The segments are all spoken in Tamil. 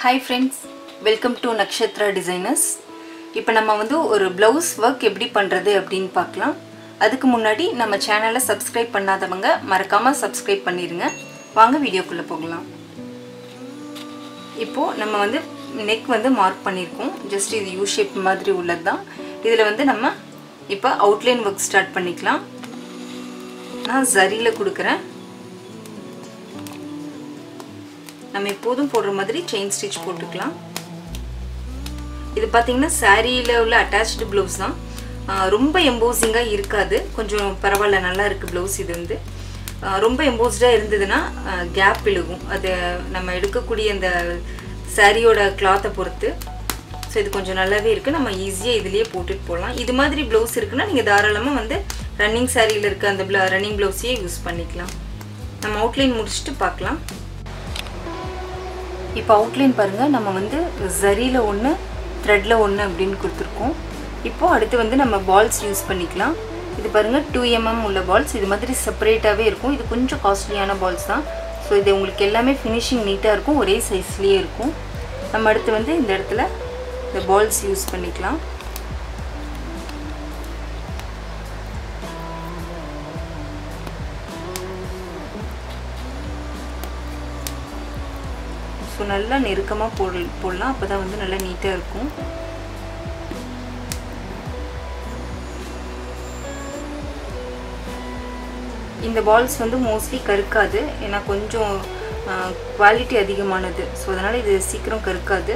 hi friends welcome to Nakshatra designers இப்போ நம்ம வந்து ஒரு ப்ளவுஸ் ஒர்க் எப்படி பண்ணுறது அப்படின்னு பார்க்கலாம் அதுக்கு முன்னாடி நம்ம சேனலை சப்ஸ்கிரைப் பண்ணாதவங்க மறக்காமல் சப்ஸ்கிரைப் பண்ணிடுங்க வாங்க வீடியோக்குள்ளே போகலாம் இப்போது நம்ம வந்து நெக் வந்து மார்க் பண்ணியிருக்கோம் ஜஸ்ட் இது யூ ஷேப் மாதிரி உள்ளது தான் இதில் வந்து நம்ம இப்போ அவுட்லைன் ஒர்க் ஸ்டார்ட் பண்ணிக்கலாம் நான் ஜரியில் கொடுக்குறேன் நம்ம எப்போதும் போடுற மாதிரி செயின் ஸ்டிச் போட்டுக்கலாம் இது பார்த்தீங்கன்னா சாரியில் உள்ள அட்டாச்டு ப்ளவுஸ் தான் ரொம்ப எம்போசிங்காக இருக்காது கொஞ்சம் பரவாயில்ல நல்லா இருக்குது ப்ளவுஸ் இது வந்து ரொம்ப எம்போஸ்டாக இருந்ததுன்னா கேப் விழுகும் அது நம்ம எடுக்கக்கூடிய அந்த சாரியோட கிளாத்தை பொறுத்து ஸோ இது கொஞ்சம் நல்லாவே இருக்குது நம்ம ஈஸியாக இதுலேயே போட்டுட்டு போகலாம் இது மாதிரி ப்ளவுஸ் இருக்குன்னா நீங்கள் தாராளமாக வந்து ரன்னிங் சாரியில் இருக்க அந்த ப்ள ரன்னிங் ப்ளவுஸையே யூஸ் பண்ணிக்கலாம் நம்ம அவுட்லைன் முடிச்சுட்டு பார்க்கலாம் இப்போ அவுட்லைன் பாருங்கள் நம்ம வந்து ஜரியில் ஒன்று த்ரெட்டில் ஒன்று அப்படின்னு கொடுத்துருக்கோம் இப்போது அடுத்து வந்து நம்ம பால்ஸ் யூஸ் பண்ணிக்கலாம் இது பாருங்கள் டூ எம்எம் உள்ள பால்ஸ் இது மாதிரி செப்பரேட்டாகவே இருக்கும் இது கொஞ்சம் காஸ்ட்லியான பால்ஸ் தான் ஸோ இது உங்களுக்கு எல்லாமே ஃபினிஷிங் நீட்டாக இருக்கும் ஒரே சைஸ்லேயே இருக்கும் நம்ம அடுத்து வந்து இந்த இடத்துல இந்த பால்ஸ் யூஸ் பண்ணிக்கலாம் ஸோ நல்லா நெருக்கமாக போட போடலாம் அப்போ தான் வந்து நல்லா நீட்டாக இருக்கும் இந்த பால்ஸ் வந்து மோஸ்ட்லி கருக்காது ஏன்னா கொஞ்சம் குவாலிட்டி அதிகமானது ஸோ அதனால் இது சீக்கிரம் கருக்காது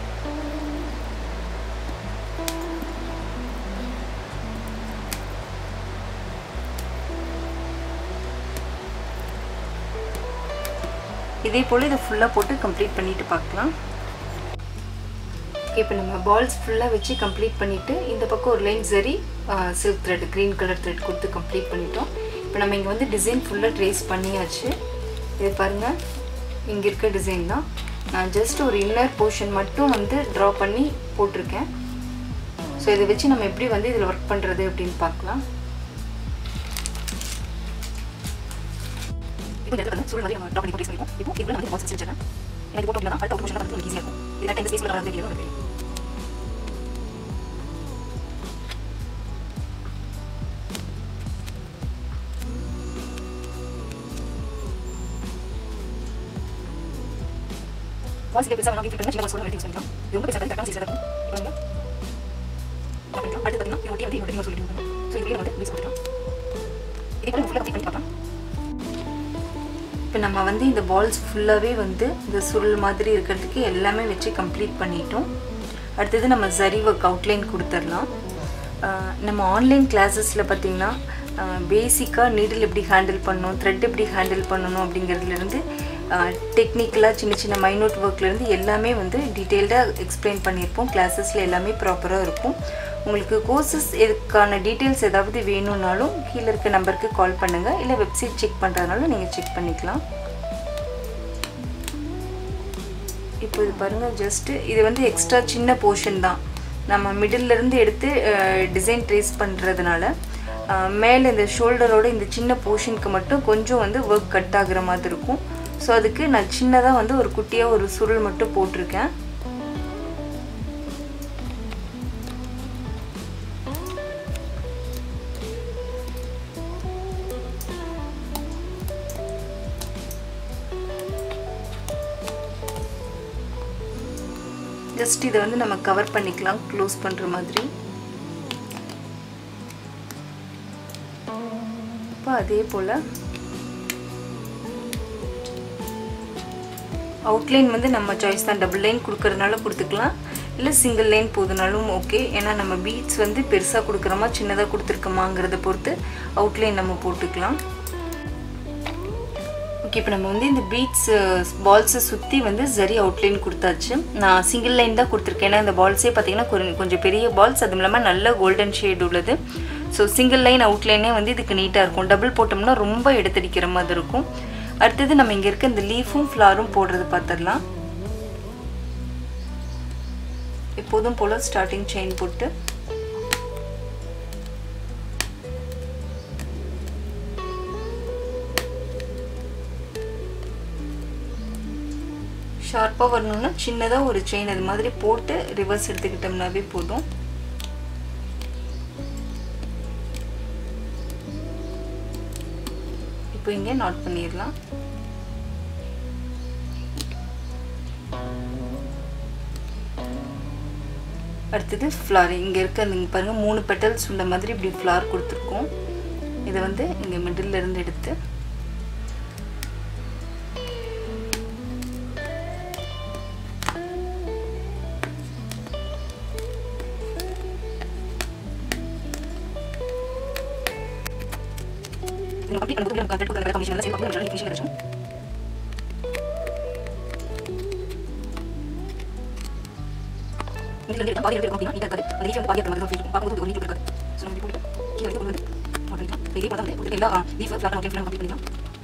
இதே போல் இதை ஃபுல்லாக போட்டு கம்ப்ளீட் பண்ணிவிட்டு பார்க்கலாம் ஓகே இப்போ நம்ம பால்ஸ் ஃபுல்லாக வச்சு கம்ப்ளீட் பண்ணிவிட்டு இந்த பக்கம் ஒரு லைன் சரி silk thread green colour thread கொடுத்து கம்ப்ளீட் பண்ணிட்டோம் இப்போ நம்ம இங்கே வந்து டிசைன் ஃபுல்லாக ட்ரேஸ் பண்ணியாச்சு இது பாருங்கள் இங்கே இருக்க டிசைன் தான் நான் ஜஸ்ட் ஒரு இன்னர் போர்ஷன் மட்டும் வந்து ட்ரா பண்ணி போட்டிருக்கேன் ஸோ இதை வச்சு நம்ம எப்படி வந்து இதில் ஒர்க் பண்ணுறது அப்படின்னு பார்க்கலாம் இப்போ இந்த இடத்துல சூழல் மாதிரி நம்ம ட்ரா பண்ணி ப்ளேஸ் பண்ணிருக்கோம் இப்போ இதுல வந்து பாக்ஸ் வச்சிருக்கேன் எனக்கு போட்டோம்னா அடுத்த அவுட் போர்ஷன் வந்து ஈஸியாக இருக்கும் இது டென் ஸ்பேஸ்ல வரது தெரியும் தெரியும் வாசிக்க பெருசாக வேணாம் வீட்டுக்கு சின்ன சொல்ல யூஸ் பண்ணிக்கலாம் இது ரொம்ப பெருசாக கரெக்டாக சீஸாக இருக்கும் இப்போ வந்து அடுத்து பார்த்தீங்கன்னா ஒட்டி வந்து இன்னொரு சொல்லிட்டு ஸோ இதுலேயே வந்து மிக்ஸ் பண்ணிக்கலாம் இதே போல் ஃபுல்லாக பண்ணி பார்க்கலாம் இப்போ நம்ம வந்து இந்த பால்ஸ் ஃபுல்லாகவே வந்து இந்த சுருள் மாதிரி இருக்கிறதுக்கு எல்லாமே வச்சு கம்ப்ளீட் பண்ணிட்டோம் அடுத்தது நம்ம ஜரி ஒர்க் அவுட்லைன் கொடுத்துடலாம் நம்ம ஆன்லைன் கிளாஸஸில் பார்த்திங்கன்னா பேசிக்காக நீடில் எப்படி ஹேண்டில் பண்ணணும் த்ரெட் எப்படி ஹேண்டில் பண்ணணும் அப்படிங்கிறதுலேருந்து டெக்னிக்கலாக சின்ன சின்ன மைனூட் ஒர்க்லேருந்து எல்லாமே வந்து டீட்டெயில்டாக எக்ஸ்பிளைன் பண்ணியிருப்போம் கிளாஸஸில் எல்லாமே ப்ராப்பராக இருக்கும் உங்களுக்கு கோர்சஸ் இதுக்கான டீட்டெயில்ஸ் ஏதாவது வேணும்னாலும் கீழே இருக்க நம்பருக்கு கால் பண்ணுங்கள் இல்லை வெப்சைட் செக் பண்ணுறதுனாலும் நீங்கள் செக் பண்ணிக்கலாம் இப்போ இது பாருங்கள் ஜஸ்ட்டு இது வந்து எக்ஸ்ட்ரா சின்ன போர்ஷன் தான் நம்ம மிடில்லேருந்து எடுத்து டிசைன் ட்ரேஸ் பண்ணுறதுனால மேலே இந்த ஷோல்டரோட இந்த சின்ன போர்ஷனுக்கு மட்டும் கொஞ்சம் வந்து ஒர்க் கட் ஆகுற மாதிரி இருக்கும் ஸோ அதுக்கு நான் சின்னதாக வந்து ஒரு குட்டியாக ஒரு சுருள் மட்டும் போட்டிருக்கேன் ஜஸ்ட் இதை வந்து நம்ம கவர் பண்ணிக்கலாம் க்ளோஸ் பண்ணுற மாதிரி இப்போ அதே போல் அவுட்லைன் வந்து நம்ம சாய்ஸ் தான் டபுள் லைன் கொடுக்கறதுனால கொடுத்துக்கலாம் இல்லை சிங்கிள் லைன் போதுனாலும் ஓகே ஏன்னா நம்ம பீட்ஸ் வந்து பெருசாக கொடுக்குறோமா சின்னதாக கொடுத்துருக்கோமாங்கிறத பொறுத்து அவுட்லைன் நம்ம போட்டுக்கலாம் ஓகே இப்போ நம்ம வந்து இந்த பீட்ஸ் பால்ஸை சுற்றி வந்து சரி அவுட்லைன் கொடுத்தாச்சு நான் சிங்கிள் லைன் தான் கொடுத்துருக்கேன் ஏன்னா இந்த பால்ஸே பார்த்தீங்கன்னா கொஞ்சம் பெரிய பால்ஸ் அதுவும் இல்லாமல் நல்ல கோல்டன் ஷேட் உள்ளது ஸோ சிங்கிள் லைன் அவுட்லைனே வந்து இதுக்கு நீட்டாக இருக்கும் டபுள் போட்டோம்னா ரொம்ப எடுத்தடிக்கிற மாதிரி இருக்கும் அடுத்தது நம்ம இங்கே இருக்க இந்த லீஃபும் ஃப்ளாரும் போடுறது பார்த்துடலாம் எப்போதும் போல் ஸ்டார்டிங் செயின் போட்டு ஷார்ப்பாக வரணும்னா சின்னதாக ஒரு செயின் அது மாதிரி போட்டு ரிவர்ஸ் எடுத்துக்கிட்டோம்னாவே போதும் இப்போ இங்கே நாட் பண்ணிடலாம் அடுத்தது ஃப்ளார் இங்கே இருக்க நீங்கள் பாருங்கள் மூணு பெட்டல்ஸ் உள்ள மாதிரி இப்படி ஃப்ளார் கொடுத்துருக்கோம் இதை வந்து இங்கே மிடில் இருந்து எடுத்து கம்ப்ளீட் பண்ணுறது நமக்கு கரெக்ட் கரெக்ட் கமிஷன் எல்லாம் சேர்ந்து நமக்கு ஃபினிஷிங் கிடைச்சிடும் இதில் வந்து பாதி எடுத்து அப்படின்னா நீட்டாக இருக்காது அந்த வந்து பாதி எடுத்த மாதிரி தான் ஃபீல் இருக்கும் பார்க்கும்போது ஒரு நீட் இருக்காது ஸோ நம்ம இப்படி போட்டு கீழே வரைக்கும் கொண்டு வந்து மாட் பண்ணிக்கலாம் இதே பார்த்தா வந்து எல்லா லீஃப் ஃப்ளாட் ஓகே கம்ப்ளீட் பண்ணிக்கலாம்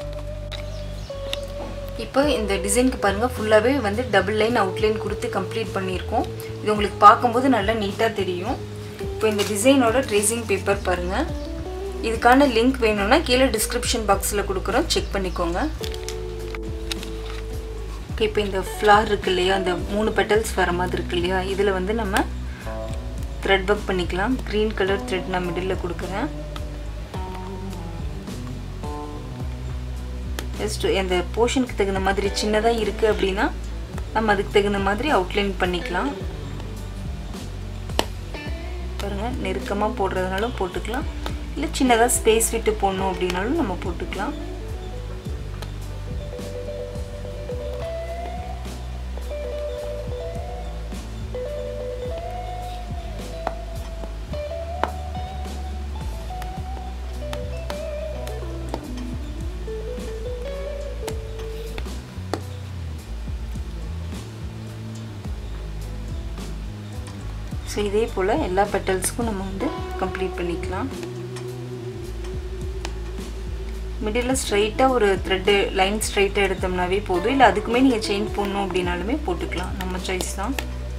இப்போ இந்த டிசைனுக்கு பாருங்கள் ஃபுல்லாகவே வந்து டபுள் லைன் அவுட்லைன் கொடுத்து கம்ப்ளீட் பண்ணியிருக்கோம் இது உங்களுக்கு பார்க்கும்போது நல்லா நீட்டாக தெரியும் இப்போ இந்த டிசைனோட ட்ரேசிங் பேப்பர் பாருங்கள் இதுக்கான லிங்க் வேணும்னா கீழே டிஸ்கிரிப்ஷன் பாக்ஸில் கொடுக்குறோம் செக் பண்ணிக்கோங்க ஓகே இப்போ இந்த ஃப்ளார் இருக்கு இல்லையா அந்த மூணு பெட்டல்ஸ் வர மாதிரி இருக்கு இல்லையா இதில் வந்து நம்ம த்ரெட் ஒர்க் பண்ணிக்கலாம் க்ரீன் கலர் த்ரெட் நான் மிடில் கொடுக்குறேன் ஜஸ்ட் அந்த போர்ஷனுக்கு தகுந்த மாதிரி சின்னதாக இருக்குது அப்படின்னா நம்ம அதுக்கு தகுந்த மாதிரி அவுட்லைன் பண்ணிக்கலாம் பாருங்கள் நெருக்கமாக போடுறதுனாலும் போட்டுக்கலாம் இல்லை சின்னதாக ஸ்பேஸ் விட்டு போடணும் அப்படின்னாலும் நம்ம போட்டுக்கலாம் ஸோ இதே போல் எல்லா பெட்டல்ஸ்க்கும் நம்ம வந்து கம்ப்ளீட் பண்ணிக்கலாம் மிடில் ஸ்ட்ரைட்டாக ஒரு த்ரெட்டு லைன் ஸ்ட்ரைட்டாக எடுத்தோம்னாவே போதும் இல்லை அதுக்குமே நீங்கள் செயின் போடணும் அப்படின்னாலுமே போட்டுக்கலாம் நம்ம சாய்ஸ் தான்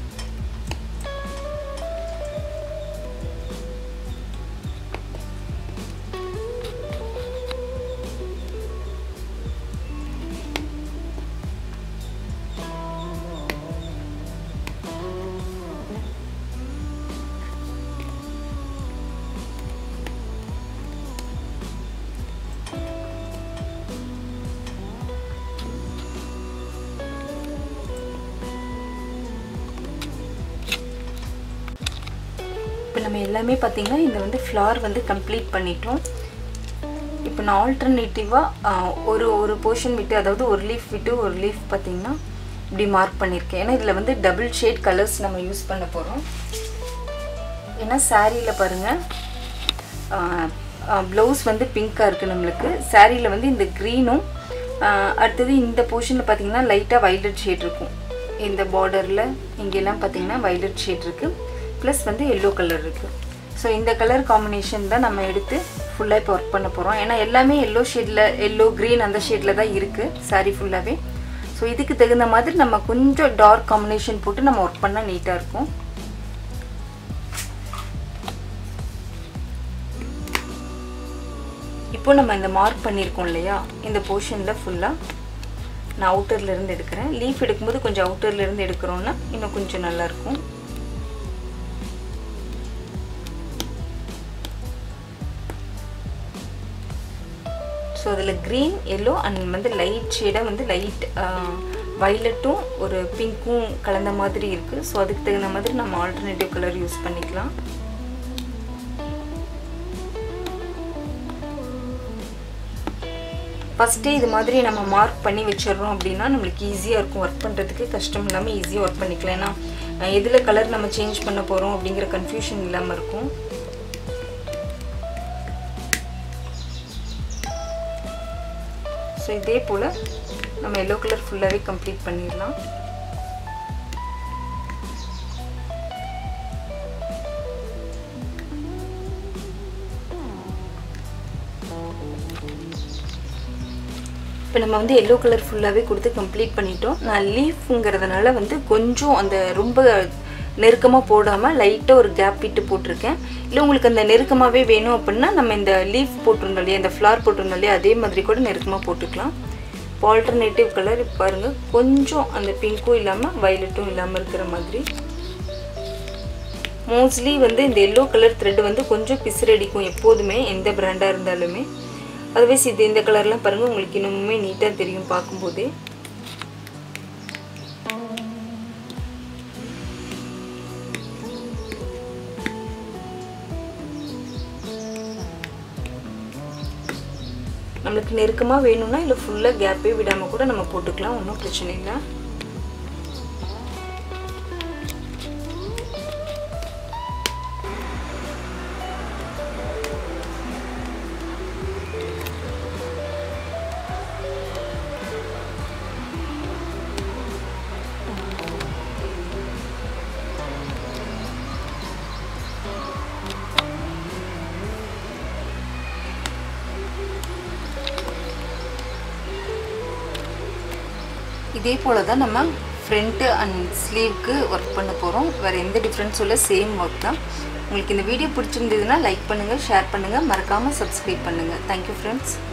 இப்போ நம்ம எல்லாமே பார்த்திங்கன்னா இந்த வந்து ஃப்ளார் வந்து கம்ப்ளீட் பண்ணிட்டோம் இப்போ நான் ஆல்டர்னேட்டிவாக ஒரு ஒரு போர்ஷன் விட்டு அதாவது ஒரு லீஃப் விட்டு ஒரு லீஃப் பார்த்திங்கன்னா இப்படி மார்க் பண்ணியிருக்கேன் ஏன்னா இதில் வந்து டபுள் ஷேட் கலர்ஸ் நம்ம யூஸ் பண்ண போகிறோம் ஏன்னா சாரியில் பாருங்கள் ப்ளவுஸ் வந்து பிங்க்காக இருக்குது நம்மளுக்கு சாரியில் வந்து இந்த க்ரீனும் அடுத்தது இந்த போர்ஷனில் பார்த்திங்கன்னா லைட்டாக வைலட் ஷேட் இருக்கும் இந்த பார்டரில் இங்கெல்லாம் பார்த்திங்கன்னா வைலட் ஷேட் இருக்குது ப்ளஸ் வந்து எல்லோ கலர் இருக்குது ஸோ இந்த கலர் காம்பினேஷன் தான் நம்ம எடுத்து ஃபுல்லாக இப்போ ஒர்க் பண்ண போகிறோம் ஏன்னா எல்லாமே எல்லோ ஷேடில் எல்லோ க்ரீன் அந்த ஷேடில் தான் இருக்குது சாரீ ஃபுல்லாகவே ஸோ இதுக்கு தகுந்த மாதிரி நம்ம கொஞ்சம் டார்க் காம்பினேஷன் போட்டு நம்ம ஒர்க் பண்ணால் நீட்டாக இருக்கும் இப்போ நம்ம இந்த மார்க் பண்ணியிருக்கோம் இல்லையா இந்த போர்ஷனில் ஃபுல்லாக நான் அவுட்டர்லேருந்து எடுக்கிறேன் லீஃப் எடுக்கும்போது கொஞ்சம் அவுட்டர்லேருந்து எடுக்கிறோன்னா இன்னும் கொஞ்சம் நல்லாயிருக்கும் ஸோ அதில் க்ரீன் எல்லோ அண்ட் வந்து லைட் ஷேடாக வந்து லைட் வைலட்டும் ஒரு பிங்க்கும் கலந்த மாதிரி இருக்குது ஸோ அதுக்கு தகுந்த மாதிரி நம்ம ஆல்டர்னேட்டிவ் கலர் யூஸ் பண்ணிக்கலாம் ஃபஸ்ட்டே இது மாதிரி நம்ம மார்க் பண்ணி வச்சிடுறோம் அப்படின்னா நம்மளுக்கு ஈஸியாக இருக்கும் ஒர்க் பண்ணுறதுக்கு கஷ்டம் இல்லாமல் ஈஸியாக ஒர்க் பண்ணிக்கலாம் ஏன்னா எதில் கலர் நம்ம சேஞ்ச் பண்ண போகிறோம் அப்படிங்கிற கன்ஃபியூஷன் இல்லாமல் இருக்கும் ஸோ இதே போல் நம்ம எல்லோ கலர் ஃபுல்லாகவே கம்ப்ளீட் பண்ணிடலாம் இப்போ நம்ம வந்து எல்லோ கலர் ஃபுல்லாகவே கொடுத்து கம்ப்ளீட் பண்ணிட்டோம் நான் லீஃப்ங்கிறதுனால வந்து கொஞ்சம் அந்த ரொம்ப நெருக்கமாக போடாமல் லைட்டாக ஒரு கேப் விட்டு போட்டிருக்கேன் இல்லை உங்களுக்கு அந்த நெருக்கமாகவே வேணும் அப்படின்னா நம்ம இந்த லீஃப் போட்டிருந்தோம் இல்லையா இந்த ஃப்ளார் போட்டிருந்தோம் இல்லையா அதே மாதிரி கூட நெருக்கமாக போட்டுக்கலாம் ஆல்டர்னேட்டிவ் கலர் இப்போ பாருங்கள் கொஞ்சம் அந்த பிங்க்கும் இல்லாமல் வயலட்டும் இல்லாமல் இருக்கிற மாதிரி மோஸ்ட்லி வந்து இந்த எல்லோ கலர் த்ரெட் வந்து கொஞ்சம் பிசுரடிக்கும் எப்போதுமே எந்த பிராண்டாக இருந்தாலுமே அதர்வைஸ் இது இந்த கலர்லாம் பாருங்கள் உங்களுக்கு இன்னுமே நீட்டாக தெரியும் பார்க்கும்போதே நம்மளுக்கு நெருக்கமாக வேணும்னா இல்லை ஃபுல்லாக கேப்பே விடாமல் கூட நம்ம போட்டுக்கலாம் ஒன்றும் பிரச்சனை இல்லை இதே போல் தான் நம்ம ஃப்ரண்ட்டு அண்ட் ஸ்லீவ்க்கு ஒர்க் பண்ண போகிறோம் வேறு எந்த டிஃப்ரென்ஸும் இல்லை சேம் ஒர்க் தான் உங்களுக்கு இந்த வீடியோ பிடிச்சிருந்ததுன்னா லைக் பண்ணுங்கள் ஷேர் பண்ணுங்கள் மறக்காமல் சப்ஸ்கிரைப் பண்ணுங்கள் தேங்க்யூ ஃப்ரெண்ட்ஸ்